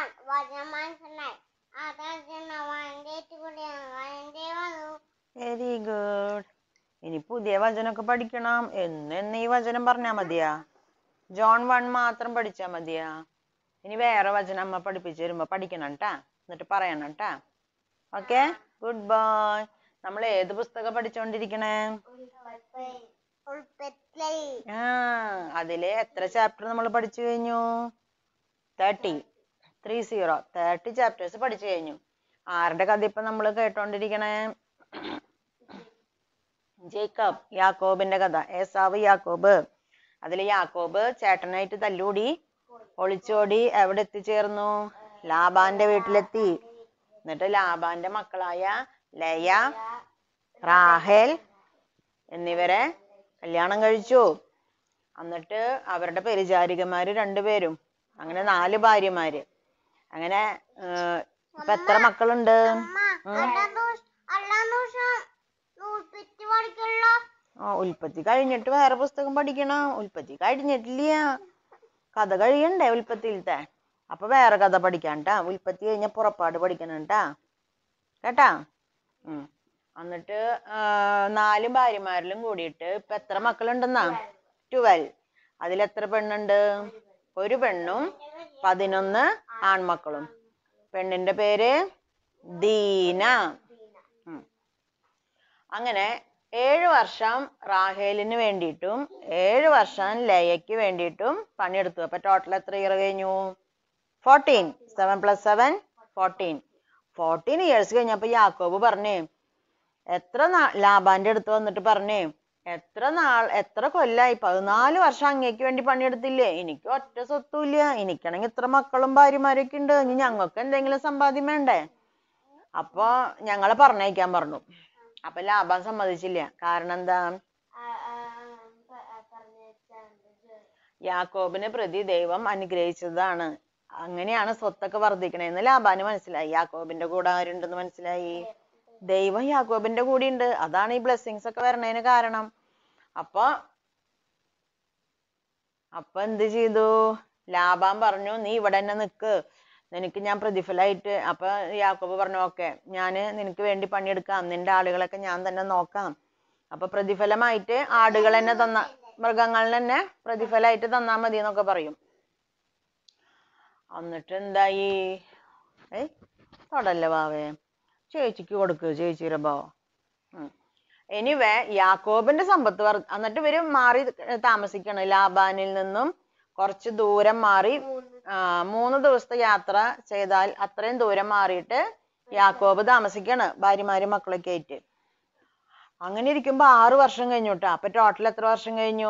John വചനം മനസ്സിലായി അതാണ് വണ്ടി കൂടി വണ്ടി വന്നു വെരി ഗുഡ് ഇനി പുതിയ വചനമൊക്കെ പഠിക്കണം എന്ന് എന്ന് ഈ വചനം പറഞ്ഞാ മതിയാ ജോൺ വൺ മാത്രം പഠിച്ചാ മതിയാ ഇനി വേറെ വചനം അമ്മ പഠിപ്പിച്ചു തരുമ്പോ പഠിക്കണം ട്ടാ എന്നിട്ട് പറയണം ട്ടാ ഓക്കെ ഗുഡ് ബൈ നമ്മൾ ഏത് പുസ്തകം പഠിച്ചോണ്ടിരിക്കണേ ഉൾപ്പെട്ടില്ലേ ആ അതിലെ എത്ര ചാപ്റ്റർ നമ്മൾ പഠിച്ചു കഴിഞ്ഞു thirty three zero thirty chapters പഠിച്ചു കഴിഞ്ഞു ആരുടെ കഥ ഇപ്പൊ നമ്മൾ കേട്ടോണ്ടിരിക്കണേ ജേക്കബ് യാക്കോബിന്റെ കഥ ഏസാവ് യാക്കോബ് അതിൽ യാക്കോബ് ചേട്ടനായിട്ട് തല്ലൂടി ഒളിച്ചോടി എവിടെ എത്തിച്ചേർന്നു ലാബാന്റെ വീട്ടിലെത്തി എന്നിട്ട് ലാബാന്റെ മക്കളായ ലയ റാഹേൽ എന്നിവരെ കല്യാണം കഴിച്ചു എന്നിട്ട് അവരുടെ പരിചാരികമാര് രണ്ടുപേരും അങ്ങനെ നാല് ഭാര്യമാര് അങ്ങനെ ഏർ, ഇപ്പൊ എത്ര മക്കളുണ്ട് അല്ലാ ദിവസം നൂൽപ്പെട്ടി പഠിക്കല്ലോ ആ ഉൽപ്പത്തി കഴിഞ്ഞിട്ട് വേറെ പുസ്തകം പഠിക്കണം ഉൽപ്പത്തി കഴിഞ്ഞിട്ടില്ല കഥ കഴിയണ്ടേ ഉൽപ്പത്തിയിലത്തെ അപ്പൊ വേറെ കഥ പഠിക്കാൻ ട്ടാ ഉൽപ്പത്തി കഴിഞ്ഞ പുറപ്പാട് പഠിക്കണം ട്ടാ കേട്ടാ ഉം എന്നിട്ട് ആ, നാല് ഭാര്യമാരിലും കൂടിയിട്ട് ഇപ്പൊ എത്ര മക്കളുണ്ടെന്നാ ട്വൽവ് അതിലെത്ര പെണ്ണുണ്ട് ഒരു പെണ്ണും പതിനൊന്ന് ആൺമക്കളും പെണ്ണിന്റെ പേര് ദീന ഉം. അങ്ങനെ ഏഴ് വർഷം റാഹേലിന് വേണ്ടിയിട്ടും ഏഴ് വർഷം ലയയ്ക്ക് വേണ്ടിയിട്ടും പണിയെടുത്തു അപ്പൊ ടോട്ടൽ എത്ര ഇയർ കഴിഞ്ഞു fourteen seven plus seven fourteen fourteen years കഴിഞ്ഞപ്പോ യാക്കോബ് പറഞ്ഞേ എത്ര നാ ലാബാന്റെ അടുത്ത് വന്നിട്ട് പറഞ്ഞേ എത്ര നാൾ എത്ര കൊല്ലായി പതിനാല് വർഷം അങ്ങേക്ക് വേണ്ടി പണിയെടുത്തില്ലേ എനിക്ക് ഒറ്റ സ്വത്തുമില്ല എനിക്കാണെങ്കിൽ ഇത്ര മക്കളും ഭാര്യമാരൊക്കെ ഉണ്ട് ഇനി ഞങ്ങൾക്ക് എന്തെങ്കിലും സമ്പാദ്യം വേണ്ടേ അപ്പൊ ഞങ്ങളെ പറഞ്ഞയക്കാൻ പറഞ്ഞു അപ്പൊ ലാഭം സമ്മതിച്ചില്ല കാരണം എന്താ യാക്കോബിനെ പ്രതി ദൈവം അനുഗ്രഹിച്ചതാണ് അങ്ങനെയാണ് സ്വത്തൊക്കെ വർദ്ധിക്കണേന്ന് ലാബാന് മനസ്സിലായി യാക്കോബിന്റെ കൂടെ ആരുണ്ടെന്ന് മനസ്സിലായി ദൈവം യാക്കോബിന്റെ കൂടെ ഉണ്ട് അതാണ് ഈ ബ്ലെസ്സിങ്സ് ഒക്കെ വരണേന് കാരണം അപ്പൊ അപ്പൊ എന്ത് ചെയ്തു ലാബാൻ പറഞ്ഞു നീ ഇവിടെ തന്നെ നിക്ക് നിനക്ക് ഞാൻ പ്രതിഫലമായിട്ട് അപ്പൊ യാക്കോബ് പറഞ്ഞു ഓക്കെ ഞാന് നിനക്ക് വേണ്ടി പണിയെടുക്കാം നിന്റെ ആളുകളൊക്കെ ഞാൻ തന്നെ നോക്കാം അപ്പൊ പ്രതിഫലമായിട്ട് ആടുകൾ തന്നെ തന്ന മൃഗങ്ങൾ തന്നെ പ്രതിഫലമായിട്ട് തന്നാ മതി എന്നൊക്കെ പറയും എന്നിട്ട് എന്തായി ഏയ് തൊടല്ലേ ബാവേ ചേച്ചിക്ക് കൊടുക്ക് ചേച്ചിയുടെ ഭാവം എനിവേ യാക്കോബിന്റെ സമ്പത്ത് വർ എന്നിട്ട് ഇവര് മാറി താമസിക്കണം ലാബാനിൽ നിന്നും കുറച്ച് ദൂരം മാറി ആ മൂന്ന് ദിവസത്തെ യാത്ര ചെയ്താൽ അത്രയും ദൂരം മാറിയിട്ട് യാക്കോബ് താമസിക്കാണ് ഭാര്യമാരും മക്കളൊക്കെ ആയിട്ട് അങ്ങനെ ഇരിക്കുമ്പോ ആറ് വർഷം കഴിഞ്ഞു ട്ടോ അപ്പൊ ടോട്ടൽ എത്ര വർഷം കഴിഞ്ഞു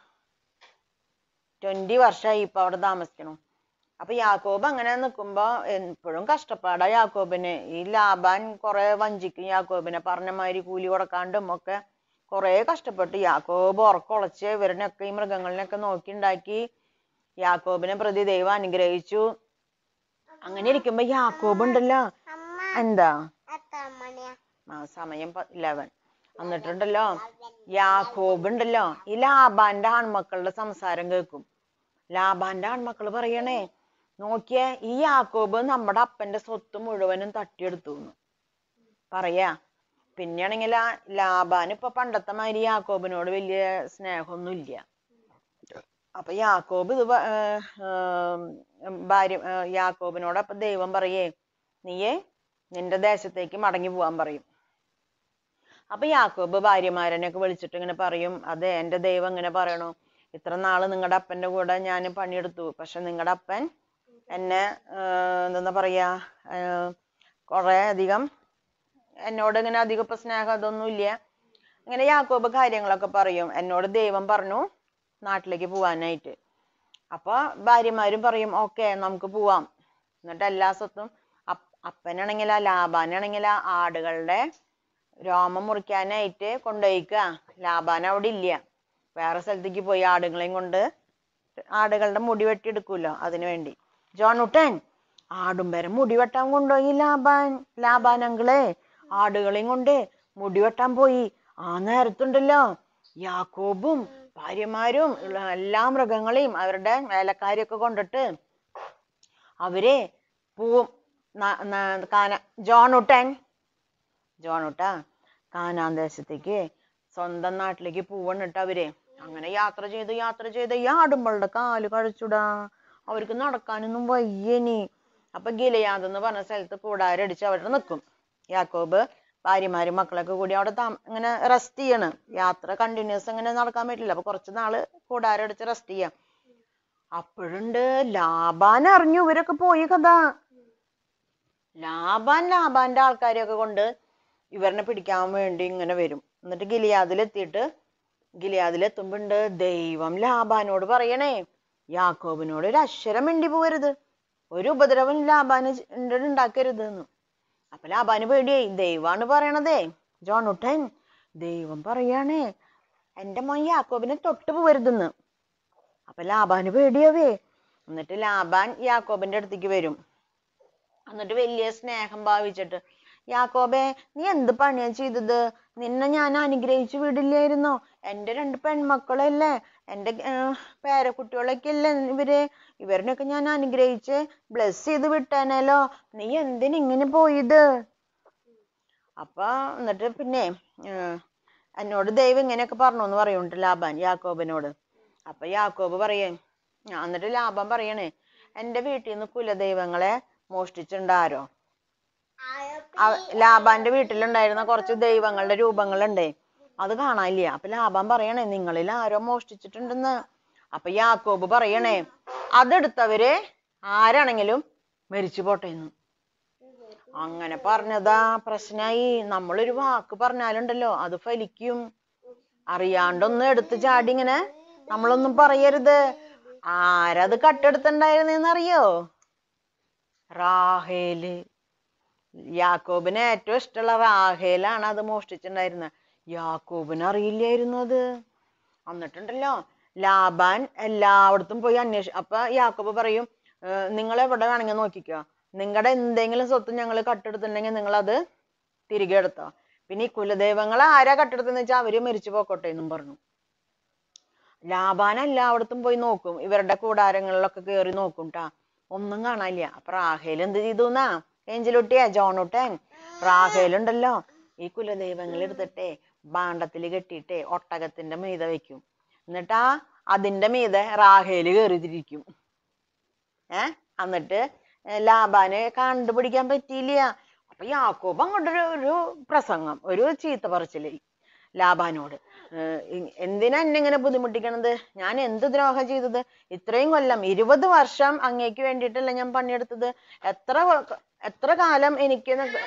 ട്വന്റി വർഷമായി ഇപ്പൊ അവിടെ താമസിക്കണു അപ്പൊ യാക്കോബ് അങ്ങനെ നിക്കുമ്പോ എപ്പോഴും കഷ്ടപ്പാടാ യാക്കോബിന് ഈ ലാബാൻ കുറെ വഞ്ചിക്കും യാക്കോബിനെ പറഞ്ഞ മാതിരി കൂലി കൊടുക്കാണ്ടും ഒക്കെ കുറെ കഷ്ടപ്പെട്ടു യാക്കോബ് ഉറക്കൊളച്ച് ഇവരിനൊക്കെ ഈ മൃഗങ്ങളിനൊക്കെ നോക്കി ഉണ്ടാക്കി യാക്കോബിനെ പ്രതി ദൈവം അനുഗ്രഹിച്ചു അങ്ങനെ ഇരിക്കുമ്പോ യാക്കോബ് ഉണ്ടല്ലോ അമ്മ എന്താ എത്ര മണിയാ ആ സമയം ഇലവൻ എന്നിട്ടുണ്ടല്ലോ യാക്കോബ് ഉണ്ടല്ലോ ഈ ലാബാന്റെ ആൺമക്കളുടെ സംസാരം കേൾക്കും ലാബാന്റെ ആൺമക്കൾ പറയണേ നോക്കിയേ ഈ യാക്കോബ് നമ്മുടെ അപ്പന്റെ സ്വത്ത് മുഴുവനും തട്ടിയെടുത്തു എന്ന് പറയാ പിന്നെയാണെങ്കിൽ ലാബാൻ ഇപ്പൊ പണ്ടത്തെ മാതിരി യാക്കോബിനോട് വലിയ സ്നേഹമൊന്നും ഇല്ല അപ്പൊ യാക്കോബ് ഇത് പ- ഏർ, ഏർ, ഭാര്യ ഏർ, യാക്കോബിനോട് അപ്പൊ ദൈവം പറയേ നീയേ നിന്റെ ദേശത്തേക്ക് മടങ്ങി പോവാൻ പറയും അപ്പൊ യാക്കോബ് ഭാര്യമാരനെയൊക്കെ വിളിച്ചിട്ട് ഇങ്ങനെ പറയും അതെ എന്റെ ദൈവം ഇങ്ങനെ പറയണു ഇത്ര നാള് നിങ്ങളുടെ അപ്പന്റെ കൂടെ ഞാൻ പണിയെടുത്തു പക്ഷെ നിങ്ങളുടെ അപ്പൻ എന്നെ ഏർ, എന്താ പറയാ ഏർ, കുറെ അധികം എന്നോട് ഇങ്ങനെ അധികം ഇപ്പൊ സ്നേഹം അതൊന്നും ഇല്ല ഇങ്ങനെ യാക്കോബ് കാര്യങ്ങളൊക്കെ പറയും എന്നോട് ദൈവം പറഞ്ഞു നാട്ടിലേക്ക് പോവാനായിട്ട് അപ്പൊ ഭാര്യമാരും പറയും ഓക്കെ നമുക്ക് പോവാം എന്നിട്ട് എല്ലാ സ്വത്തും അപ്പ- അപ്പനാണെങ്കിലാ ലാബാനാണെങ്കിലാ ആടുകളുടെ രോമം മുറിക്കാനായിട്ട് കൊണ്ടുപോയിക്കുക ലാബാൻ അവിടെ ഇല്ല വേറെ സ്ഥലത്തേക്ക് പോയി ആടുകളെയും കൊണ്ട് ആടുകളുടെ മുടി വെട്ടിയെടുക്കൂലോ അതിനു വേണ്ടി ജോൺ ഉട്ടൻ ആടും വരെ മുടി വെട്ടാൻ കൊണ്ടുപോയി ലാബാൻ ലാബാൻ അങ്കിളെ ആടുകളെയും കൊണ്ട് മുടി വെട്ടാൻ പോയി ആ നേരത്തുണ്ടല്ലോ യാക്കോബും ഭാര്യമാരും ഉള്ള എല്ലാ മൃഗങ്ങളെയും അവരുടെ വേലക്കാരെയൊക്കെ കൊണ്ടിട്ട് അവരെ പൂവും ന- ന- കാന ജോണുട്ടൻ ജോണുട്ടാ കാനാൻ ദേശത്തേക്ക് സ്വന്തം നാട്ടിലേക്ക് പോവണിട്ട് അവര് അങ്ങനെ യാത്ര ചെയ്ത് യാത്ര ചെയ്ത് ഈ ആടുമ്പളുടെ കാല് കഴിച്ചുടാ അവർക്ക് നടക്കാനൊന്നും വയ്യനി അപ്പൊ ഗിലയാദ് എന്ന് പറഞ്ഞ സ്ഥലത്ത് കൂടാരം അടിച്ച് അവിടെ നിൽക്കും യാക്കോബ് ഭാര്യമാരും മക്കളൊക്കെ കൂടി അവിടെ താമ ഇങ്ങനെ റെസ്റ്റ് ചെയ്യണ് യാത്ര കണ്ടിന്യൂസ് ഇങ്ങനെ നടക്കാൻ പറ്റില്ല അപ്പൊ കുറച്ച് നാള് കൂടാരം അടിച്ച് റെസ്റ്റ് ചെയ്യാം അപ്പോഴുണ്ട് ലാബാൻ അറിഞ്ഞു ഇവരൊക്കെ പോയി കഥ ലാബാൻ ലാബാന്റെ ആൾക്കാരെയൊക്കെ കൊണ്ട് ഇവരിനെ പിടിക്കാൻ വേണ്ടി ഇങ്ങനെ വരും എന്നിട്ട് ഗിലിയാദിലെത്തിയിട്ട് ഗിലിയാദിലെത്തുമ്പോണ്ട് ദൈവം ലാബാനോട് പറയണേ യാക്കോബിനോട് ഒരു അക്ഷരം മിണ്ടി പോകരുത് ഒരു ഉപദ്രവം ലാബാന് ചെ- ഉണ്ടാക്കരുത് എന്ന് അപ്പൊ ലാബാന് പേടിയായി ദൈവാണ് പറയണതേ ജോണുട്ടൻ ദൈവം പറയാണേ എന്റെ മോൻ യാക്കോബിനെ തൊട്ട് പോകരുതെന്ന് അപ്പൊ ലാബാന് പേടിയാവേ എന്നിട്ട് ലാബാൻ യാക്കോബിന്റെ അടുത്തേക്ക് വരും എന്നിട്ട് വലിയ സ്നേഹം ഭാവിച്ചിട്ട് യാക്കോബേ നീ എന്ത് പണിയാ ചെയ്തത് നിന്നെ ഞാൻ അനുഗ്രഹിച്ചു വിടില്ലായിരുന്നോ എന്റെ രണ്ട് പെൺമക്കളല്ലേ എന്റെ ഏർ പേരക്കുട്ടികളൊക്കെ അല്ലേ ഇവര് ഇവരിനൊക്കെ ഞാൻ അനുഗ്രഹിച്ച് ബ്ലെസ് ചെയ്ത് വിട്ടേനല്ലോ നീ എന്തിന് ഇങ്ങനെ പോയത് അപ്പൊ എന്നിട്ട് പിന്നെ ഏർ എന്നോട് ദൈവം ഇങ്ങനെയൊക്കെ പറഞ്ഞു എന്ന് പറയുന്നുണ്ട് ലാബാൻ യാക്കോബിനോട് അപ്പൊ യാക്കോബ് പറയേ ആ, എന്നിട്ട് ലാബാൻ പറയണേ എന്റെ വീട്ടിൽ നിന്ന് കുലദൈവങ്ങളെ മോഷ്ടിച്ചിട്ടുണ്ടാരോ അവ- ലാബാന്റെ വീട്ടിലുണ്ടായിരുന്ന കുറച്ച് ദൈവങ്ങളുടെ രൂപങ്ങളുണ്ടേ അത് കാണാനില്ല അപ്പൊ ലാബാൻ പറയണേ നിങ്ങളിൽ ആരോ മോഷ്ടിച്ചിട്ടുണ്ടെന്ന് അപ്പൊ യാക്കോബ് പറയണേ അതെടുത്തവര് ആരാണെങ്കിലും മരിച്ചു പോട്ടെ എന്ന് അങ്ങനെ പറഞ്ഞതാ പ്രശ്നായി നമ്മളൊരു വാക്ക് പറഞ്ഞാലുണ്ടല്ലോ അത് ഫലിക്കും അറിയാണ്ടൊന്നും എടുത്ത് ചാടി ഇങ്ങനെ നമ്മളൊന്നും പറയരുത് ആരത് കട്ടെടുത്തുണ്ടായിരുന്നെന്ന് അറിയോ റാഹേല് യാക്കോബിന് ഏറ്റവും ഇഷ്ടമുള്ള റാഹേലാണ് അത് മോഷ്ടിച്ചിട്ടുണ്ടായിരുന്നത് യാക്കോബിന് അറിയില്ലായിരുന്നു അത് എന്നിട്ടുണ്ടല്ലോ ലാബാൻ എല്ലായിടത്തും പോയി അന്വേഷി അപ്പൊ യാക്കോബ് പറയും നിങ്ങൾ എവിടെ വേണമെങ്കിൽ നോക്കിക്കോ നിങ്ങളുടെ എന്തെങ്കിലും സ്വത്ത് ഞങ്ങൾ കട്ടെടുത്തിട്ടുണ്ടെങ്കിൽ നിങ്ങൾ അത് തിരികെ എടുത്തോ പിന്നെ ഈ കുലദൈവങ്ങൾ ആരാ കട്ടെടുത്തെന്ന് വെച്ചാൽ അവര് മരിച്ചു പോക്കോട്ടെ എന്നും പറഞ്ഞു ലാബാൻ എല്ലായിടത്തും പോയി നോക്കും ഇവരുടെ കൂടാരങ്ങളിലൊക്കെ കേറി നോക്കും ട്ടാ ഒന്നും കാണാനില്ല അപ്പൊ റാഹേൽ എന്ത് ചെയ്തുന്നാ ഏഞ്ചലുട്ടിയാ ജോണുട്ടൻ റാഹേലുണ്ടല്ലോ ഈ കുലദൈവങ്ങൾ എടുത്തിട്ടേ ഭാണ്ഡത്തിൽ കെട്ടിയിട്ടേ ഒട്ടകത്തിന്റെ മീതെ വെക്കും എന്നിട്ടാ അതിന്റെ മീതെ റാഹേല് കയറിതിരിക്കും ഏ എന്നിട്ട് ഏർ ലാബാന് കണ്ടുപിടിക്കാൻ പറ്റിയില്ല അപ്പൊ യാക്കോബ് അങ്ങോട്ടൊരു ഒരു പ്രസംഗം ഒരു ചീത്ത പറച്ചില് ലാബാനോട് ഏർ ഇ- എന്തിനാ എന്നെ ഇങ്ങനെ ബുദ്ധിമുട്ടിക്കണത് ഞാൻ എന്ത് ദ്രോഹം ചെയ്തത് ഇത്രയും കൊല്ലം ഇരുപത് വർഷം അങ്ങേക്ക് വേണ്ടിയിട്ടല്ല ഞാൻ പണിയെടുത്തത് എത്ര വ- എത്ര കാലം എനിക്ക് ന-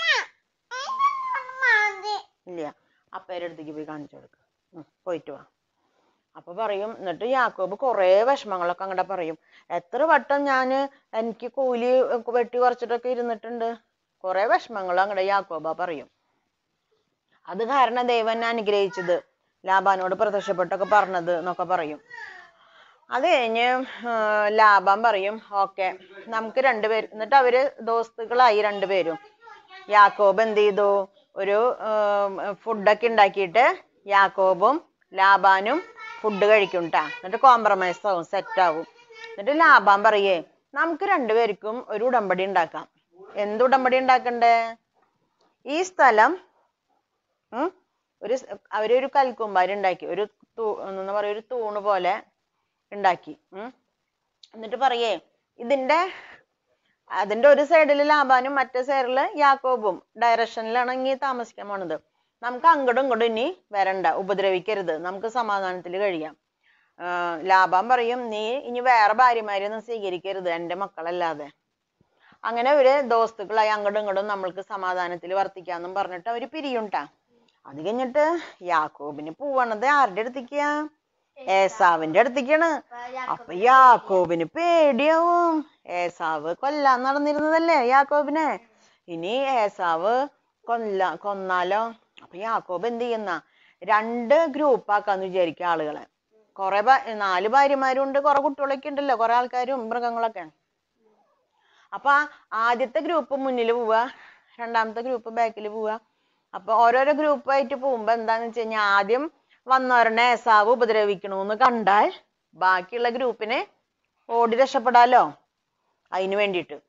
ഇല്ല അപ്പേരെ അടുത്തേക്ക് പോയി കാണിച്ചു കൊടുക്ക ഉം, പോയിട്ട് വാ അപ്പൊ പറയും എന്നിട്ട് യാക്കോബ് കുറേ വിഷമങ്ങളൊക്കെ അങ്ങടെ പറയും എത്ര വട്ടം ഞാന് എനിക്ക് കൂലി ഒക്കെ വെട്ടി കുറച്ചിട്ടൊക്കെ ഇരുന്നിട്ടുണ്ട് കുറേ വിഷമങ്ങൾ അങ്ങടെ യാക്കോബ പറയും അത് കാരണം ദൈവം എന്നെ അനുഗ്രഹിച്ചത് ലാബാനോട് പ്രത്യക്ഷപ്പെട്ടൊക്കെ പറഞ്ഞത് എന്നൊക്കെ പറയും അത് കഴിഞ്ഞ് ആഹ് ലാബാൻ പറയും ഓക്കെ നമുക്ക് രണ്ടുപേര് എന്നിട്ട് അവര് ദോസ്തുക്കളായി രണ്ടുപേരും യാക്കോബ് എന്ത് ചെയ്തു ഒരു ഫുഡൊക്കെ ഉണ്ടാക്കിയിട്ട് യാക്കോബും ലാബാനും ഫുഡ് കഴിക്കും ട്ടാ എന്നിട്ട് കോംപ്രമൈസ് ആവും സെറ്റ് ആവും എന്നിട്ട് ലാബാൻ പറയേ നമുക്ക് രണ്ടുപേർക്കും ഒരു ഉടമ്പടി ഉണ്ടാക്കാം എന്ത് ഉടമ്പടി ഉണ്ടാക്കണ്ടേ ഈ സ്ഥലം ഉം, ഒരു സ് അവരൊരു കൽക്കുമ്പാരി ഉണ്ടാക്കി ഒരു തൂ എന്താ പറയാ ഒരു തൂണ് പോലെ ഉണ്ടാക്കി ഉം. എന്നിട്ട് പറയേ ഇതിന്റെ അതിന്റെ ഒരു സൈഡിൽ ലാബാനും മറ്റേ സൈഡിൽ യാക്കോബും ഡയറക്ഷനിലാണ് ഇനി താമസിക്കാൻ പോണത് നമുക്ക് അങ്ങോട്ടും ഇങ്ങോട്ടും ഇനി വരണ്ട ഉപദ്രവിക്കരുത് നമുക്ക് സമാധാനത്തിൽ കഴിയാം ആഹ് ലാബാൻ പറയും നീ ഇനി വേറെ ഭാര്യമാരെയൊന്നും സ്വീകരിക്കരുത് എൻ്റെ മക്കളല്ലാതെ അങ്ങനെ അവര് ദോസ്തുക്കളായി അങ്ങോട്ടും ഇങ്ങോട്ടും നമ്മൾക്ക് സമാധാനത്തിൽ വർത്തിക്കാന്നും പറഞ്ഞിട്ട് അവര് പിരിയും ട്ടാ അത് കഴിഞ്ഞിട്ട് യാക്കോബിന് പോവണത് ആരുടെ അടുത്തേക്കാ ഏസാവിന്റെ അടുത്തേക്കാണ് അപ്പൊ യാക്കോബിന് പേടിയാവും ഏസാവ് കൊല്ലാൻ നടന്നിരുന്നതല്ലേ യാക്കോബിനെ ഇനി ഏസാവ് കൊല്ല കൊന്നാലോ അപ്പൊ യാക്കോബ് എന്ത് ചെയ്യുന്ന രണ്ട് ഗ്രൂപ്പ് ആക്കാന്ന് വിചാരിക്കുക ആളുകളെ കൊറേ ഭാ- നാല് ഭാര്യമാരും ഉണ്ട് കൊറേ കുട്ടികളൊക്കെ ഉണ്ടല്ലോ കൊറേ ആൾക്കാരും മൃഗങ്ങളൊക്കെ അപ്പൊ ആ ആദ്യത്തെ ഗ്രൂപ്പ് മുന്നിൽ പോവുക രണ്ടാമത്തെ ഗ്രൂപ്പ് ബാക്കിൽ പോവുക അപ്പൊ ഓരോരോ ഗ്രൂപ്പ് ആയിട്ട് പോകുമ്പോ എന്താന്ന് വെച്ച് കഴിഞ്ഞാൽ ആദ്യം വന്നവരുടെ ഏസാവ് ഉപദ്രവിക്കണോന്ന് കണ്ടാൽ ബാക്കിയുള്ള ഗ്രൂപ്പിനെ ഓടി രക്ഷപ്പെടാലോ അതിന് വേണ്ടിയിട്ട്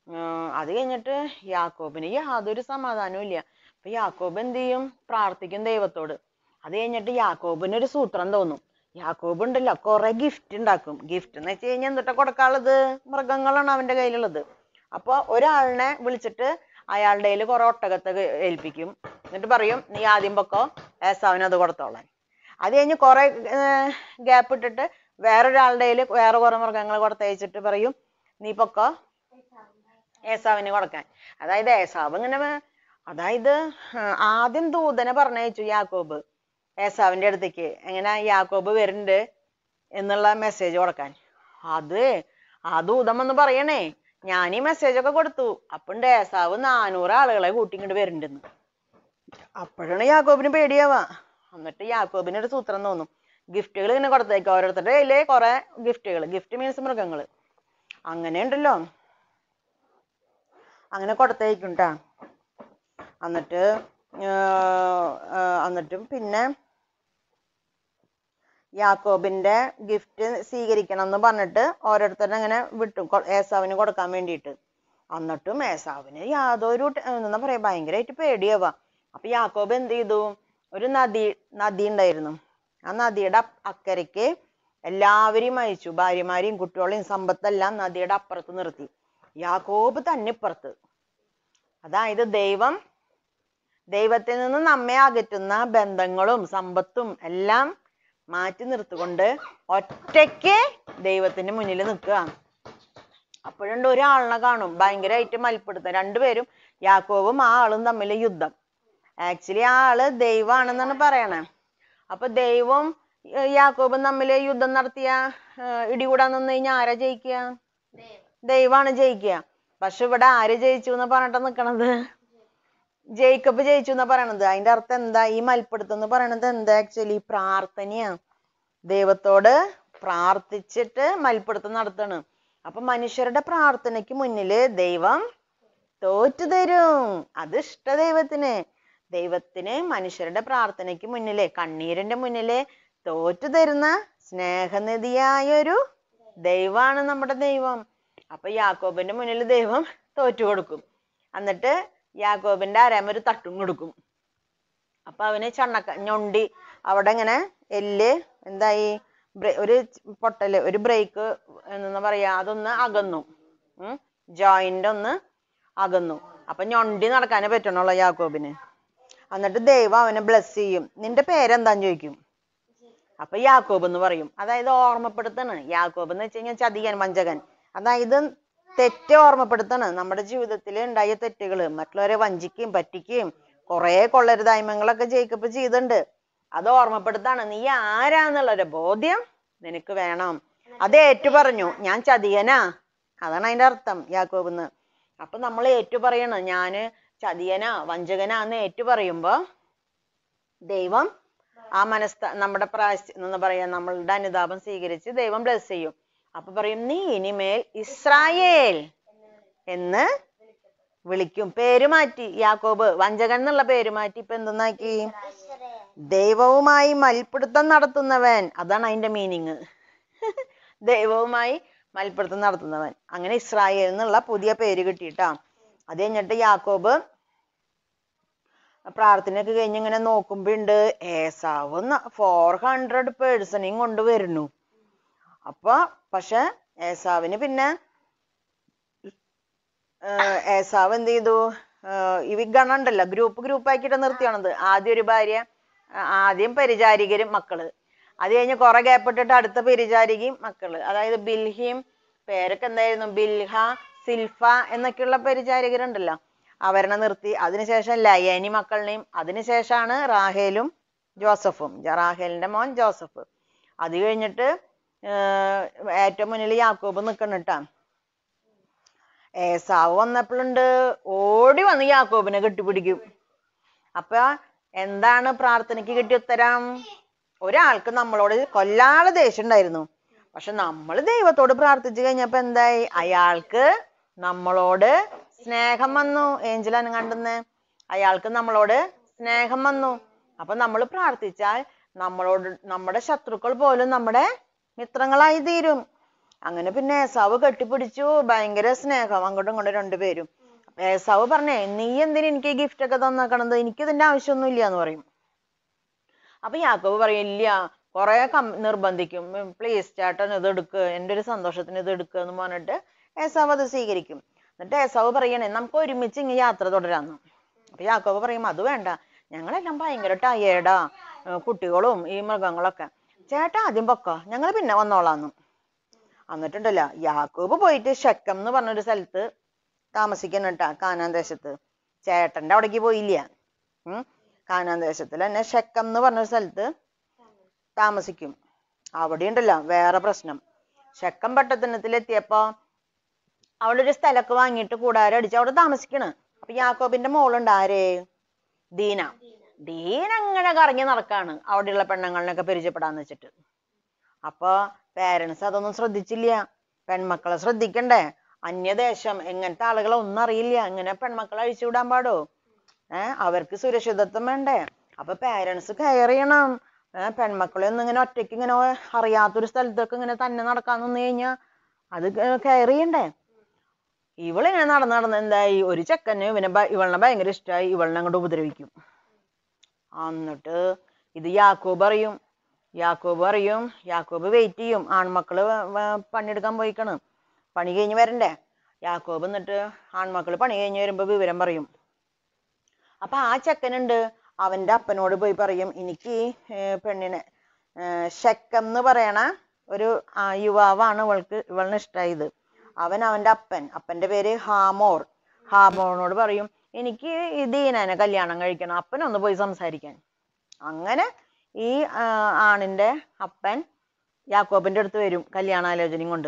ഉം, അത് കഴിഞ്ഞിട്ട് യാക്കോബിന് യാതൊരു സമാധാനവും ഇല്ല അപ്പൊ യാക്കോബ് എന്ത് ചെയ്യും പ്രാർത്ഥിക്കും ദൈവത്തോട് അത് കഴിഞ്ഞിട്ട് യാക്കോബിന് ഒരു സൂത്രം തോന്നും യാക്കോബ് ഉണ്ടല്ലോ കുറെ ഗിഫ്റ്റ് ഉണ്ടാക്കും ഗിഫ്റ്റ് എന്ന് വെച്ച് കഴിഞ്ഞാൽ എന്തിട്ടാ കൊടുക്കാനുള്ളത് മൃഗങ്ങളാണ് അവന്റെ കയ്യിലുള്ളത് അപ്പൊ ഒരാളിനെ വിളിച്ചിട്ട് അയാളുടെ കയ്യിൽ കുറെ ഒട്ടകത്തെ ക- ഏൽപ്പിക്കും എന്നിട്ട് പറയും നീ ആദ്യം പൊക്കോ ഏസാവിന് അത് കൊടുത്തോളാൻ അത് കഴിഞ്ഞ് കുറെ ഗ്യാപ്പ് ഇട്ടിട്ട് വേറൊരാളുടെ കയ്യിൽ വേറെ കുറെ മൃഗങ്ങൾ കൊടുത്തയച്ചിട്ട് പറയും നീ പൊക്കോ ഏസാവിന് കൊടുക്കാൻ അതായത് ഏസാവ് ഇങ്ങനെ വേ- അതായത് ആ, ആദ്യം ദൂതനെ പറഞ്ഞയച്ചു യാക്കോബ് ഏസാവിന്റെ അടുത്തേക്ക് എങ്ങനെ യാക്കോബ് വരുന്നുണ്ട് എന്നുള്ള മെസ്സേജ് കൊടുക്കാൻ അത് ആ ദൂതം വന്ന് പറയണേ ഞാൻ ഈ മെസ്സേജ് ഒക്കെ കൊടുത്തു അപ്പണ്ട് ഏസാവ് നാനൂറ് ആളുകളെ കൂട്ടി ഇങ്ങോട്ട് വരുന്നുണ്ടെന്ന് അപ്പോഴാണ് യാക്കോബിന് പേടിയാവാ എന്നിട്ട് യാക്കോബിന് ഒരു സൂത്രം തോന്നും ഗിഫ്റ്റുകൾ ഇങ്ങനെ കൊടുത്തേക്ക് ഓരോരുത്തരുടെ കയ്യില് കുറെ ഗിഫ്റ്റുകൾ ഗിഫ്റ്റ് മീൻസ് മൃഗങ്ങള് അങ്ങനെ ഉണ്ടല്ലോ അങ്ങനെ കൊടുത്തേക്കും ട്ടാ എന്നിട്ട് ആഹ് ആഹ് എന്നിട്ടും പിന്നെ യാക്കോബിന്റെ ഗിഫ്റ്റ് സ്വീകരിക്കണം എന്ന് പറഞ്ഞിട്ട് ഓരോരുത്തരും അങ്ങനെ വിട്ടു കൊ- ഏസാവിന് കൊടുക്കാൻ വേണ്ടിയിട്ട് എന്നിട്ടും ഏസാവിന് യാതൊരു ടെ- എന്താ പറയാ ഭയങ്കരമായിട്ട് പേടിയാവാ അപ്പൊ യാക്കോബ് എന്ത് ചെയ്തു ഒരു നദി നദി ഉണ്ടായിരുന്നു ആ നദിയുടെ അപ്- അക്കരയ്ക്ക് എല്ലാവരെയും അയച്ചു ഭാര്യമാരെയും കുട്ടികളെയും സമ്പത്തെല്ലാം നദിയുടെ അപ്പുറത്ത് നിർത്തി യാക്കോബ് തന്നെ ഇപ്പുറത്ത് അതായത് ദൈവം ദൈവത്തിൽ നിന്ന് നമ്മെ അകറ്റുന്ന ബന്ധങ്ങളും സമ്പത്തും എല്ലാം മാറ്റി നിർത്തിക്കൊണ്ട് ഒറ്റയ്ക്ക് ദൈവത്തിന്റെ മുന്നിൽ നിൽക്കുക അപ്പോഴുണ്ട് ഒരാളിനെ കാണും ഭയങ്കരമായിട്ട് മൽപ്പെടുത്തും രണ്ടുപേരും യാക്കോബും ആ ആളും തമ്മിൽ യുദ്ധം ആക്ച്വലി ആ ആള് ദൈവമാണെന്നാണ് പറയണേ അപ്പൊ ദൈവവും ഏർ യാക്കോബും തമ്മിൽ യുദ്ധം നടത്തിയ ഏർ ഇടികൂടാൻ നിന്ന് കഴിഞ്ഞാൽ ആരാ ജയിക്കുക ദൈവമാണ് ജയിക്കുക പക്ഷെ ഇവിടെ ആര് ജയിച്ചു എന്ന് പറഞ്ഞിട്ടാ നിക്കണത് ജേക്കബ് ജയിച്ചു എന്നാ പറയണത് അതിന്റെ അർത്ഥം എന്താ ഈ മൽപ്പിടുത്തം എന്ന് പറയണത് എന്താ ആക്ച്വലി പ്രാർത്ഥനയാ ദൈവത്തോട് പ്രാർത്ഥിച്ചിട്ട് മൽപ്പിടുത്തം നടത്താണ് അപ്പൊ മനുഷ്യരുടെ പ്രാർത്ഥനയ്ക്ക് മുന്നില് ദൈവം തോറ്റു തരും അത് ഇഷ്ട ദൈവത്തിന് ദൈവത്തിന് മനുഷ്യരുടെ പ്രാർത്ഥനയ്ക്ക് മുന്നില് കണ്ണീരിന്റെ മുന്നില് തോറ്റു തരുന്ന സ്നേഹനിധിയായ ഒരു ദൈവമാണ് നമ്മുടെ ദൈവം അപ്പൊ യാക്കോബിന്റെ മുന്നിൽ ദൈവം തോറ്റു കൊടുക്കും എന്നിട്ട് യാക്കോബിന്റെ അരമ ഒരു തട്ടും കൊടുക്കും അപ്പൊ അവന് ചണ്ണക്ക ഞൊണ്ടി അവിടെ ഇങ്ങനെ എല്ല് എന്തായി ബ്രെ- ഒരു പൊട്ടല് ഒരു ബ്രേക്ക് എന്താ പറയാ അതൊന്ന് അകന്നു ഉം ജോയിന്റ് ഒന്ന് അകന്നു അപ്പൊ ഞൊണ്ടി നടക്കാനേ പറ്റണുള്ളൂ യാക്കോബിന് എന്നിട്ട് ദൈവം അവനെ ബ്ലസ് ചെയ്യും നിന്റെ പേരെന്താന്ന് ചോദിക്കും അപ്പൊ യാക്കോബ് എന്ന് പറയും അതായത് ഓർമ്മപ്പെടുത്താണ് യാക്കോബ് എന്ന് വെച്ച് കഴിഞ്ഞാൽ ചതിയൻ വഞ്ചകൻ അതായത് തെറ്റ് ഓർമ്മപ്പെടുത്താണ് നമ്മുടെ ജീവിതത്തിൽ ഉണ്ടായ തെറ്റുകള് മറ്റുള്ളവരെ വഞ്ചിക്കുകയും പറ്റിക്കുകയും കുറെ കൊള്ളരുതായ്മകളൊക്കെ ജേക്കബ് ചെയ്തിട്ടുണ്ട് അത് ഓർമ്മപ്പെടുത്താണ് നീ ആരാന്നുള്ളൊരു ബോധ്യം നിനക്ക് വേണം അത് ഏറ്റു പറഞ്ഞു ഞാൻ ചതിയനാ അതാണ് അതിന്റെ അർത്ഥം യാക്കോബെന്ന് അപ്പൊ നമ്മൾ ഏറ്റു പറയണം ഞാന് ചതിയനാ വഞ്ചകനാ എന്ന് ഏറ്റു പറയുമ്പോ ദൈവം ആ മനസ്ഥ നമ്മുടെ പ്രായശ്ചി എന്താ പറയാ നമ്മളുടെ അനുതാപം സ്വീകരിച്ച് ദൈവം ബ്ലസ് ചെയ്യും അപ്പൊ പറയും നീ ഇനിമേൽ ഇസ്രായേൽ എന്ന് വിളിക്കും പേര് മാറ്റി യാക്കോബ് വഞ്ചകൻ എന്നുള്ള പേര് മാറ്റി ഇപ്പൊ എന്തെന്നാക്കി ദൈവവുമായി മൽപ്പിടുത്തം നടത്തുന്നവൻ അതാണ് അതിന്റെ മീനിങ് ദൈവവുമായി മൽപ്പിടുത്തം നടത്തുന്നവൻ അങ്ങനെ ഇസ്രായേൽ എന്നുള്ള പുതിയ പേര് കിട്ടിയിട്ടാ അത് കഴിഞ്ഞിട്ട് യാക്കോബ് പ്രാർത്ഥനയൊക്കെ കഴിഞ്ഞ് ഇങ്ങനെ നോക്കുമ്പോ ഉണ്ട് ഏസാവ് ഫോർ ഹൺഡ്രഡ് പേഴ്സണെയും കൊണ്ട് വരുന്നു അപ്പൊ പക്ഷെ ഏസാവിന് പിന്നെ ഏർ ഏസാവ് എന്ത് ചെയ്തു ഏർ ഈ ഗണം ഉണ്ടല്ലോ ഗ്രൂപ്പ് ഗ്രൂപ്പ് ആക്കിയിട്ട് നിർത്തിയാണത് ആദ്യം ഒരു ഭാര്യ ആ- ആദ്യം പരിചാരികരും മക്കള് അത് കഴിഞ്ഞ് കുറെ ഗ്യാപ്പ് ഇട്ടിട്ട് അടുത്ത പരിചാരികയും മക്കള് അതായത് ബിൽഹിയും പേരൊക്കെ എന്തായിരുന്നു ബിൽഹ സിൽഫ എന്നൊക്കെയുള്ള പരിചാരികരുണ്ടല്ലോ അവരെ നിർത്തി അതിനുശേഷം ലയനി മക്കളിനെയും അതിനുശേഷമാണ് റാഹേലും ജോസഫും ജ- റാഹേലിന്റെ മോൻ ജോസഫ് അത് കഴിഞ്ഞിട്ട് ഏർ ഏറ്റവും മുന്നിൽ യാക്കോബ് നിക്കണിട്ടാ ഏസാവ് വന്നപ്പോഴുണ്ട് ഓടി വന്ന് യാക്കോബിനെ കെട്ടിപ്പിടിക്കും അപ്പൊ എന്താണ് പ്രാർത്ഥനയ്ക്ക് കിട്ടിയ ഉത്തരം ഒരാൾക്ക് നമ്മളോട് കൊല്ലാതെ ദേഷ്യം ഉണ്ടായിരുന്നു പക്ഷെ നമ്മൾ ദൈവത്തോട് പ്രാർത്ഥിച്ചു കഴിഞ്ഞപ്പോ എന്തായി അയാൾക്ക് നമ്മളോട് സ്നേഹം വന്നു ഏഞ്ചലാണ് കണ്ടുന്നേ അയാൾക്ക് നമ്മളോട് സ്നേഹം വന്നു അപ്പൊ നമ്മൾ പ്രാർത്ഥിച്ചാൽ നമ്മളോട് നമ്മുടെ ശത്രുക്കൾ പോലും നമ്മുടെ മിത്രങ്ങളായി തീരും അങ്ങനെ പിന്നെ ഏസാവ് കെട്ടിപ്പിടിച്ചു ഭയങ്കര സ്നേഹം അങ്ങോട്ടും ഇങ്ങോട്ടും രണ്ടുപേരും ഏസാവ് പറഞ്ഞേ നീ എന്തിനാ എനിക്ക് ഈ ഗിഫ്റ്റ് ഒക്കെ തന്നേക്കണത് എനിക്ക് ഇതിന്റെ ആവശ്യമൊന്നും ഇല്ല എന്ന് പറയും അപ്പൊ യാക്കോബ് പറയും ഇല്ല കുറെ കം നിർബന്ധിക്കും പ്ലീസ് ചേട്ടൻ ഇത് എടുക്ക് എൻ്റെ ഒരു സന്തോഷത്തിന് ഇത് എടുക്കുക എന്ന് പറഞ്ഞിട്ട് ഏസാവ് അത് സ്വീകരിക്കും എന്നിട്ട് ഏസാവ് പറയണേ നമുക്ക് ഒരുമിച്ച് ഇങ്ങനെ യാത്ര തുടരാന്ന് അപ്പൊ യാക്കോബ് പറയും അത് വേണ്ട ഞങ്ങളെല്ലാം ഭയങ്കര ടയേർഡാ കുട്ടികളും ഈ മൃഗങ്ങളൊക്കെ ചേട്ടാ ആദ്യം പൊക്കോ ഞങ്ങൾ പിന്നെ വന്നോളാന്ന് എന്നിട്ടുണ്ടല്ലോ യാക്കോബ് പോയിട്ട് ഷെക്കം എന്ന് പറഞ്ഞൊരു സ്ഥലത്ത് താമസിക്കുന്നുട്ടാ കാനാൻ ദേശത്ത് ചേട്ടന്റെ അവിടേക്ക് പോയില്ല ഉം കാനാൻ ദേശത്തിൽ തന്നെ ഷെക്കം എന്ന് പറഞ്ഞൊരു സ്ഥലത്ത് താമസിക്കും അവിടെ ഉണ്ടല്ലോ വേറെ പ്രശ്നം ഷെക്കം പട്ടണത്തിലെത്തിയപ്പോ അവിടെ ഒരു സ്ഥലമൊക്കെ വാങ്ങിയിട്ട് കൂടാരം അടിച്ച് അവിടെ താമസിക്കണ് അപ്പൊ യാക്കോബിന്റെ മോളുണ്ട് ആരേ ദീന ദീന അങ്ങനെ കറങ്ങി നടക്കാണ് അവിടെയുള്ള പെണ്ണുങ്ങളിനൊക്കെ പരിചയപ്പെടാന്ന് വെച്ചിട്ട് അപ്പൊ പേരൻസ് അതൊന്നും ശ്രദ്ധിച്ചില്ല പെൺമക്കളെ ശ്രദ്ധിക്കണ്ടേ അന്യദേശം എങ്ങനത്തെ ആളുകളെ ഒന്നും അറിയില്ല ഇങ്ങനെ പെൺമക്കളെ അഴിച്ചുവിടാൻ പാടോ ഏഹ് അവർക്ക് സുരക്ഷിതത്വം വേണ്ടേ അപ്പൊ പേരൻസ് കെയർ ചെയ്യണം ഏഹ് പെൺമക്കളെ ഒന്നും ഇങ്ങനെ ഒറ്റയ്ക്ക് ഇങ്ങനെ അറിയാത്തൊരു സ്ഥലത്തൊക്കെ ഇങ്ങനെ തന്നെ നടക്കാൻ നിന്ന് കഴിഞ്ഞാ അത് കെയർ ചെയ്യണ്ടേ ഇവളിങ്ങനെ നടന്ന് നടന്ന് എന്തായി ഒരു ചെക്കന് ഇവനെ ഭ- ഇവളിനെ ഭയങ്കര ഇഷ്ടമായി ഇവളിനെ അങ്ങോട്ട് ഉപദ്രവിക്കും എന്നിട്ട് ഇത് യാക്കോബ് അറിയും യാക്കോബ് അറിയും യാക്കോബ് വെയിറ്റ് ചെയ്യും ആൺമക്കള് വ- വ- പണിയെടുക്കാൻ പോയിക്കണ് പണി കഴിഞ്ഞ് വരണ്ടേ യാക്കോബ് എന്നിട്ട് ആൺമക്കള് പണി കഴിഞ്ഞ് വരുമ്പോ വിവരം പറയും അപ്പൊ ആ ചെക്കനുണ്ട് അവന്റെ അപ്പനോട് പോയി പറയും എനിക്ക് ഈ, ഏർ പെണ്ണിനെ ഏർ ശക്കം എന്ന് പറയണ ഒരു ആ, യുവാവാണ് ഇവൾക്ക് ഇവളിന് ഇഷ്ടായത് അവൻ അവന്റെ അപ്പൻ അപ്പന്റെ പേര് ഹാമോർ ഹാമോറിനോട് പറയും എനിക്ക് ഈ ദീനനെ കല്യാണം കഴിക്കണം അപ്പനൊന്ന് പോയി സംസാരിക്കാൻ അങ്ങനെ ഈ ആ, ആണിന്റെ അപ്പൻ യാക്കോബിന്റെ അടുത്ത് വരും കല്യാണാലോചനയും കൊണ്ട്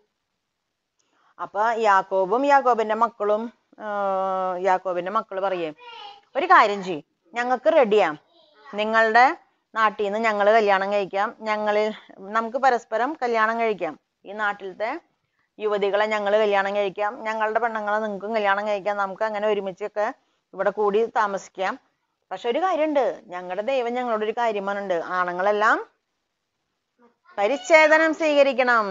അപ്പൊ യാക്കോബും യാക്കോബിന്റെ മക്കളും ആ, യാക്കോബിന്റെ മക്കള് പറയേ ഒരു കാര്യം ചെയ്യ് ഞങ്ങൾക്ക് റെഡിയാ നിങ്ങളുടെ നാട്ടിൽ നിന്ന് ഞങ്ങൾ കല്യാണം കഴിക്കാം ഞങ്ങളിൽ നമുക്ക് പരസ്പരം കല്യാണം കഴിക്കാം ഈ നാട്ടിലത്തെ യുവതികളെ ഞങ്ങൾ കല്യാണം കഴിക്കാം ഞങ്ങളുടെ പെണ്ണുങ്ങളെ നിങ്ങൾക്കും കല്യാണം കഴിക്കാം നമുക്ക് അങ്ങനെ ഒരുമിച്ചൊക്കെ ഇവിടെ കൂടി താമസിക്കാം പക്ഷെ ഒരു കാര്യമുണ്ട് ഞങ്ങളുടെ ദൈവം ഞങ്ങളോട് ഒരു കാര്യം പറഞ്ഞിട്ടുണ്ട് ആണുങ്ങളെല്ലാം പരിച്ഛേദനം സ്വീകരിക്കണം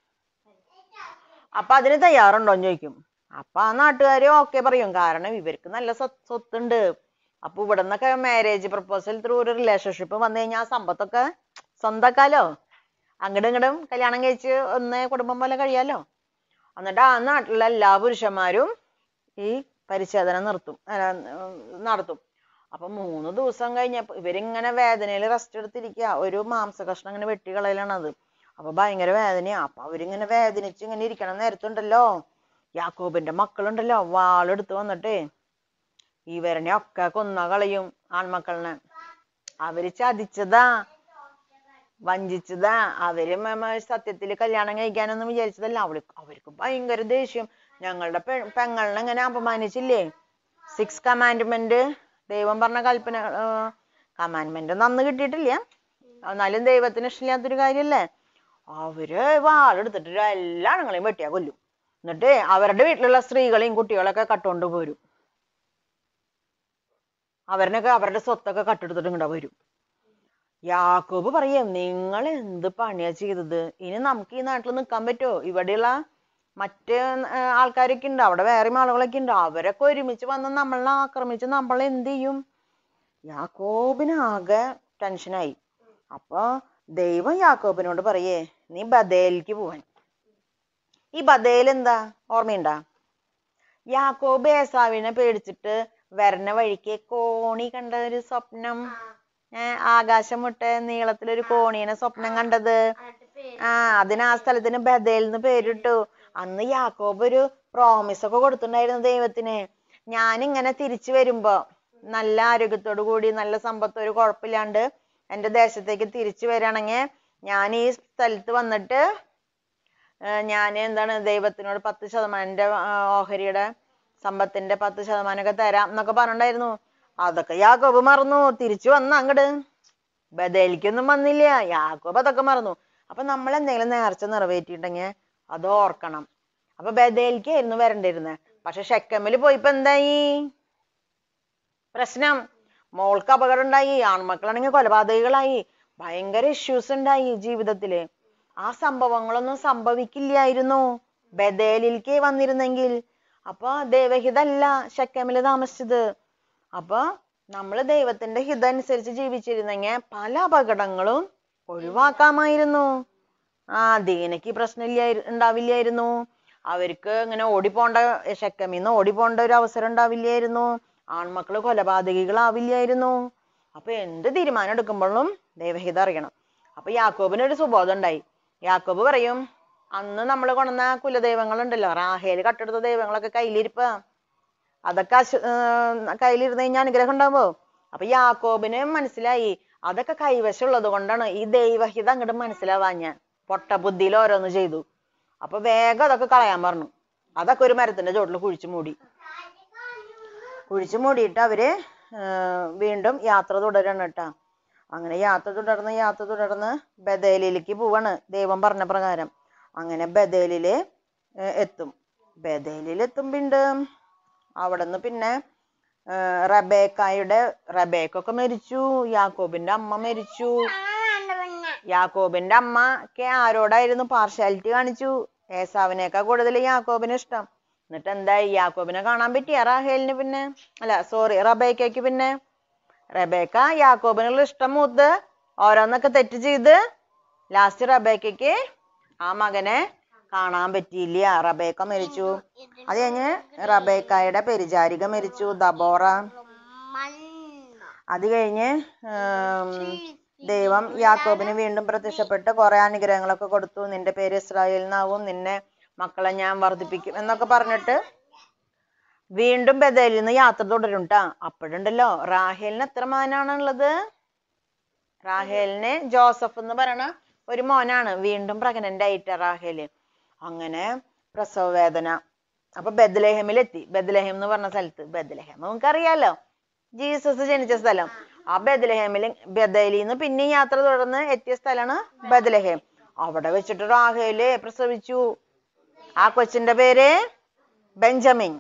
അപ്പൊ അതിന് തയ്യാറുണ്ടോന്ന് ചോദിക്കും അപ്പൊ ആ നാട്ടുകാര് ഓക്കെ പറയും കാരണം ഇവർക്ക് നല്ല സ്വത്ത് സ്വത്തുണ്ട് അപ്പൊ ഇവിടെ നിന്നൊക്കെ മാരേജ് പ്രപ്പോസൽ ത്രൂ ഒരു റിലേഷൻഷിപ്പ് വന്നു കഴിഞ്ഞാൽ ആ സമ്പത്തൊക്കെ സ്വന്തക്കാലോ അങ്ങടും ഇങ്ങടും കല്യാണം കഴിച്ച് ഒന്ന് കുടുംബം പോലെ കഴിയാലോ എന്നിട്ട് ആ നാട്ടിലുള്ള എല്ലാ പുരുഷന്മാരും ഈ പരിച്ഛേദന നിർത്തും അല്ല, ഉം, നടത്തും അപ്പൊ മൂന്ന് ദിവസം കഴിഞ്ഞപ്പോ ഇവരിങ്ങനെ വേദനയിൽ റെസ്റ്റ് എടുത്തിരിക്കുക ഒരു മാംസ കഷ്ണം ഇങ്ങനെ വെട്ടിക്കളയലാണ് അത് അപ്പൊ ഭയങ്കര വേദനയാ അപ്പൊ അവരിങ്ങനെ വേദനിച്ച് ഇങ്ങനെ ഇരിക്കണം നേരത്തുണ്ടല്ലോ യാക്കോബിന്റെ മക്കളുണ്ടല്ലോ വാളെടുത്ത് വന്നിട്ടേ ഇവരനെ ഒക്കെ കൊന്ന കളയും ആൺമക്കളിനെ അവര് ചതിച്ചതാ വഞ്ചിച്ചതാ അവര് മ- മ- സത്യത്തില് കല്യാണം കഴിക്കാനൊന്നും വിചാരിച്ചതല്ല അവള് അവർക്ക് ഭയങ്കര ദേഷ്യം ഞങ്ങളുടെ പെ പെങ്ങളിനെ ഇങ്ങനെ അപമാനിച്ചില്ലേ സിക്സ് കമാൻഡ്മെന്റ് ദൈവം പറഞ്ഞ കൽപ്പന കമാൻഡ്മെന്റ് ഒന്നും അന്ന് കിട്ടിയിട്ടില്ല എന്നാലും ദൈവത്തിന് ഇഷ്ടമില്ലാത്തൊരു കാര്യല്ലേ അവര് വാളെടുത്തിട്ട് എല്ലാ ആണുങ്ങളെയും വെട്ടിയാ കൊല്ലും എന്നിട്ട് അവരുടെ വീട്ടിലുള്ള സ്ത്രീകളെയും കുട്ടികളെയൊക്കെ കട്ടുകൊണ്ട് പോരും അവരിനൊക്കെ അവരുടെ സ്വത്തൊക്കെ കട്ടെടുത്തിട്ട് ഇങ്ങോട്ട് വരും യാക്കോബ് പറയും നിങ്ങൾ എന്ത് പണിയാ ചെയ്തത് ഇനി നമുക്ക് ഈ നാട്ടിൽ നിൽക്കാൻ പറ്റുമോ ഇവിടെയുള്ള മറ്റ് ആ, ആൾക്കാരൊക്കെ ഉണ്ട് അവിടെ വേറെയും ആളുകളൊക്കെ ഉണ്ട് അവരൊക്കെ ഒരുമിച്ച് വന്ന് നമ്മളെ ആക്രമിച്ച് നമ്മൾ എന്ത് ചെയ്യും യാക്കോബിന് ആകെ ടെൻഷനായി അപ്പൊ ദൈവം യാക്കോബിനോട് പറയേ നീ ബദേലിക്ക് പോവാൻ ഈ ബദേൽ എന്താ ഓർമ്മയുണ്ടാ യാക്കോബ് ഏസാവിനെ പേടിച്ചിട്ട് വരണ വഴിക്ക് കോണി കണ്ട ഒരു സ്വപ്നം ഏ ആകാശം മുട്ടെ നീളത്തിലൊരു കോണീനെ സ്വപ്നം കണ്ടത് ആ അതിന് ആ സ്ഥലത്തിന് ബദേൽ എന്ന് പേരിട്ടു അന്ന് യാക്കോബ് ഒരു പ്രോമിസ് ഒക്കെ കൊടുത്തിട്ടുണ്ടായിരുന്നു ദൈവത്തിന് ഞാൻ ഇങ്ങനെ തിരിച്ചു വരുമ്പോ നല്ല ആരോഗ്യത്തോടു കൂടി നല്ല സമ്പത്ത് ഒരു കുഴപ്പമില്ലാണ്ട് എന്റെ ദേശത്തേക്ക് തിരിച്ചു വരികയാണെങ്കിൽ ഞാൻ ഈ സ്ഥലത്ത് വന്നിട്ട് ഞാൻ എന്താണ് ദൈവത്തിനോട് പത്ത് ശതമാനം എൻ്റെ ഓഹരിയുടെ സമ്പത്തിന്റെ പത്ത് ശതമാനമൊക്കെ തരാം എന്നൊക്കെ പറഞ്ഞിട്ടുണ്ടായിരുന്നു അതൊക്കെ യാക്കോബ് മറന്നു തിരിച്ചു വന്ന അങ്ങട് ബദലിക്കൊന്നും വന്നില്ല യാക്കോബ് അതൊക്കെ മറന്നു അപ്പൊ നമ്മൾ എന്തെങ്കിലും നേർച്ച നിറവേറ്റിയിട്ടുണ്ടെങ്കിൽ അത് ഓർക്കണം അപ്പൊ ബദേലിക്കായിരുന്നു വരണ്ടിരുന്നത് പക്ഷെ ഷെക്കമില് പോയിപ്പോ എന്തായി പ്രശ്നം മോൾക്ക് അപകടം ഉണ്ടായി ആൺമക്കളാണെങ്കിൽ കൊലപാതകികളായി ഭയങ്കര ഇഷ്യൂസ് ഉണ്ടായി ജീവിതത്തില് ആ സംഭവങ്ങളൊന്നും സംഭവിക്കില്ലായിരുന്നു ബദേലിലേക്ക് വന്നിരുന്നെങ്കിൽ അപ്പൊ ദൈവഹിതല്ല ശക്കമില് താമസിച്ചത് അപ്പൊ നമ്മള് ദൈവത്തിന്റെ ഹിതം അനുസരിച്ച് ജീവിച്ചിരുന്നെങ്കിൽ പല അപകടങ്ങളും ഒഴിവാക്കാമായിരുന്നു ആ ദീനക്ക് പ്രശ്നമില്ല ഉണ്ടാവില്ലായിരുന്നു അവർക്ക് ഇങ്ങനെ ഓടിപ്പോണ്ട ശക്കമിന്ന് ഓടിപ്പോണ്ട ഒരു അവസരം ഉണ്ടാവില്ലായിരുന്നു ആൺമക്കള് കൊലപാതകികളാവില്ലായിരുന്നു അപ്പൊ എന്ത് തീരുമാനം എടുക്കുമ്പോഴും ദൈവഹിതം അറിയണം അപ്പൊ യാക്കോബിന് ഒരു സുബോധം ഉണ്ടായി യാക്കോബ് പറയും അന്ന് നമ്മൾ കൊണ്ടുവന്ന കുലദൈവങ്ങളുണ്ടല്ലോ റാഹേല് കട്ടെടുത്ത ദൈവങ്ങളൊക്കെ കയ്യിലിരിപ്പ അതൊക്കെ അശു ഏർ കയ്യിലിരുന്ന് കഴിഞ്ഞാൽ അനുഗ്രഹം ഉണ്ടാവോ അപ്പൊ യാക്കോബിന് മനസ്സിലായി അതൊക്കെ കൈവശമുള്ളത് കൊണ്ടാണ് ഈ ദൈവഹിതം അങ്ങോട്ട് മനസ്സിലാവാഞ്ഞ പൊട്ട ബുദ്ധിയിൽ ഓരോന്ന് ചെയ്തു അപ്പൊ വേഗം അതൊക്കെ കളയാൻ പറഞ്ഞു അതൊക്കെ ഒരു മരത്തിന്റെ ചോട്ടിൽ കുഴിച്ചു മൂടി കുഴിച്ചു മൂടിയിട്ട് അവര് ഏർ വീണ്ടും യാത്ര തുടരണം കേട്ടാ അങ്ങനെ യാത്ര തുടർന്ന് യാത്ര തുടർന്ന് ബദേലിലേക്ക് പോവാണ് ദൈവം പറഞ്ഞ പ്രകാരം അങ്ങനെ ബദേലില് ഏർ എത്തും ബദേലിൽ എത്തുമ്പുണ്ട് അവിടുന്ന് പിന്നെ ഏർ റബേക്കായുടെ റബേക്കൊക്കെ മരിച്ചു യാക്കോബിന്റെ അമ്മ മരിച്ചു കാണാണ്ട് പിന്നെ യാക്കോബിന്റെ അമ്മക്ക് ആരോടായിരുന്നു പാർഷ്യാലിറ്റി കാണിച്ചു ഏസാവിനേക്കാൾ കൂടുതൽ യാക്കോബിന് ഇഷ്ടം എന്നിട്ട് എന്തായി യാക്കോബിനെ കാണാൻ പറ്റിയ റാഹേലിന് പിന്നെ അല്ല സോറി റബേക്കയ്ക്ക് പിന്നെ റബേക്ക യാക്കോബിനുള്ള ഇഷ്ടം മൂത്ത് ഓരോന്നൊക്കെ തെറ്റ് ചെയ്ത് ലാസ്റ്റ് റബേക്കയ്ക്ക് ആ മകനെ കാണാൻ പറ്റിയില്ല റബേക്ക മരിച്ചു അത് കഴിഞ്ഞ് റബേക്കായുടെ പെരിചാരിക മരിച്ചു ദബോറ മണ്ണ അത് കഴിഞ്ഞ് ഉം, ദൈവം യാക്കോബിന് വീണ്ടും പ്രത്യക്ഷപ്പെട്ട് കുറെ അനുഗ്രഹങ്ങളൊക്കെ കൊടുത്തു നിന്റെ പേര് ഇസ്രായേൽ എന്നാവും നിന്നെ മക്കളെ ഞാൻ വർദ്ധിപ്പിക്കും എന്നൊക്കെ പറഞ്ഞിട്ട് വീണ്ടും ബദലിൽ നിന്ന് യാത്ര തുടരും ട്ടാ അപ്പോഴുണ്ടല്ലോ റാഹേലിന് എത്ര മോനാണുള്ളത് റാഹേലിന് ജോസഫ് എന്ന് പറയണ ഒരു മോനാണ് വീണ്ടും പ്രഗ്നന്റ് ആയിട്ട് റാഹേല് അങ്ങനെ പ്രസവ വേദന അപ്പൊ ബദ്ലഹേമിലെത്തി ബദ്ലഹേം എന്ന് പറഞ്ഞ സ്ഥലത്ത് ബദ്ലഹേം നമുക്കറിയാലോ ജീസസ് ജനിച്ച സ്ഥലം ആ ബദലഹേമില് ബദലിന്ന് പിന്നെ യാത്ര തുടർന്ന് എത്തിയ സ്ഥലമാണ് ബദലഹേം അവിടെ വെച്ചിട്ട് റാഹേല് പ്രസവിച്ചു ആ കൊച്ചിന്റെ പേര് ബെഞ്ചമിൻ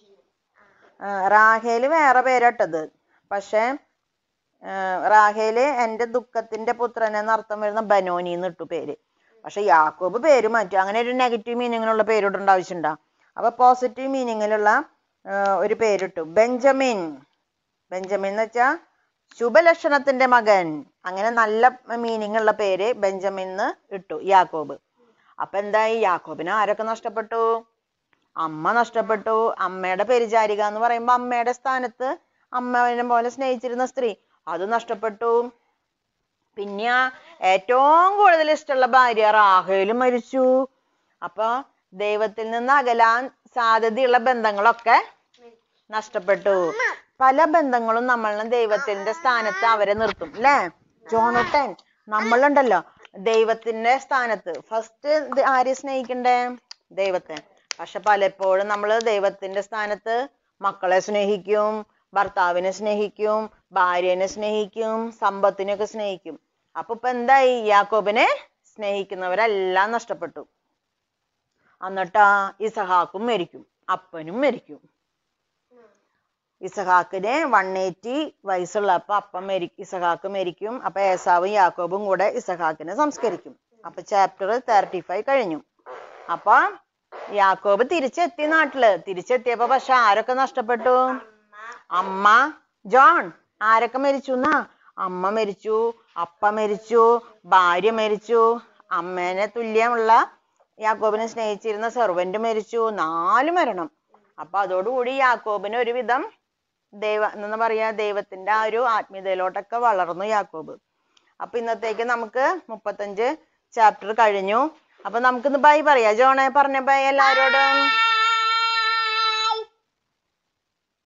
ആ, റാഹേല് വേറെ പേരട്ടത് പക്ഷെ ആ, റാഹേല് എന്റെ ദുഃഖത്തിന്റെ പുത്രൻ എന്ന അർത്ഥം വരുന്ന ബനോനി എന്ന് ഇട്ടു പേര് പക്ഷെ യാക്കോബ് പേര് മാറ്റി അങ്ങനെ ഒരു നെഗറ്റീവ് മീനിങ്ങിലുള്ള പേരിടേണ്ട ആവശ്യമുണ്ടോ അപ്പൊ പോസിറ്റീവ് മീനിങ്ങിലുള്ള ഒരു പേരിട്ടു ബെഞ്ചമിൻ ബെഞ്ചമിൻ എന്ന് വെച്ചാ ശുഭലക്ഷണത്തിന്റെ മകൻ അങ്ങനെ നല്ല മീനിങ് ഉള്ള പേര് ബെഞ്ചമിൻ എന്ന് ഇട്ടു യാക്കോബ് അപ്പൊ എന്തായി യാക്കോബിന് ആരൊക്കെ നഷ്ടപ്പെട്ടു അമ്മ നഷ്ടപ്പെട്ടു അമ്മയുടെ പെരിചാരിക എന്ന് പറയുമ്പോ അമ്മയുടെ സ്ഥാനത്ത് അമ്മനെ പോലെ സ്നേഹിച്ചിരുന്ന സ്ത്രീ അത് നഷ്ടപ്പെട്ടു പിന്നെ ആ ഏറ്റവും കൂടുതൽ ഇഷ്ടമുള്ള ഭാര്യ റാഹേലും മരിച്ചു അപ്പൊ ദൈവത്തിൽ നിന്ന് അകലാൻ സാധ്യതയുള്ള ബന്ധങ്ങളൊക്കെ നഷ്ടപ്പെട്ടു പല ബന്ധങ്ങളും നമ്മളെ ദൈവത്തിന്റെ സ്ഥാനത്ത് അവരെ നിർത്തും അല്ലേ ജോണോട്ടൻ നമ്മളുണ്ടല്ലോ ദൈവത്തിന്റെ സ്ഥാനത്ത് ഫസ്റ്റ് ആരെ സ്നേഹിക്കണ്ടേ ദൈവത്തെ പക്ഷെ പലപ്പോഴും നമ്മൾ ദൈവത്തിന്റെ സ്ഥാനത്ത് മക്കളെ സ്നേഹിക്കും ഭർത്താവിനെ സ്നേഹിക്കും ഭാര്യനെ സ്നേഹിക്കും സമ്പത്തിനൊക്കെ സ്നേഹിക്കും അപ്പൊ ഇപ്പൊ എന്തായി യാക്കോബിനെ സ്നേഹിക്കുന്നവരെല്ലാം നഷ്ടപ്പെട്ടു എന്നിട്ടാ ഇസഹാക്കും മരിക്കും അപ്പനും മരിക്കും ഇസഹാക്കിന് വൺ എയ്റ്റി വയസ്സുള്ളപ്പോ അപ്പം മരി ഇസഹാക്ക് മരിക്കും അപ്പൊ ഏസാവും യാക്കോബും കൂടെ ഇസഹാക്കിനെ സംസ്കരിക്കും അപ്പൊ ചാപ്റ്റർ തേർട്ടി ഫൈവ് കഴിഞ്ഞു അപ്പൊ യാക്കോബ് തിരിച്ചെത്തി നാട്ടില് തിരിച്ചെത്തിയപ്പോ പക്ഷെ ആരൊക്കെ നഷ്ടപ്പെട്ടു അമ്മ ജോൺ ആരൊക്കെ മരിച്ചു എന്നാ അമ്മ മരിച്ചു അപ്പ മരിച്ചു ഭാര്യ മരിച്ചു അമ്മേനെ തുല്യമുള്ള യാക്കോബിനെ സ്നേഹിച്ചിരുന്ന സെർവന്റ് മരിച്ചു നാല് മരണം അപ്പൊ അതോടുകൂടി യാക്കോബിന് ഒരുവിധം ദൈവ എന്താ പറയാ ദൈവത്തിന്റെ ആ ഒരു ആത്മീയതയിലോട്ടൊക്കെ വളർന്നു യാക്കോബ് അപ്പൊ ഇന്നത്തേക്ക് നമുക്ക് മുപ്പത്തഞ്ച് ചാപ്റ്റർ കഴിഞ്ഞു അപ്പൊ നമുക്കിന്ന് ബൈ പറയാ ജോണെ പറഞ്ഞ ബൈ എല്ലാവരോടും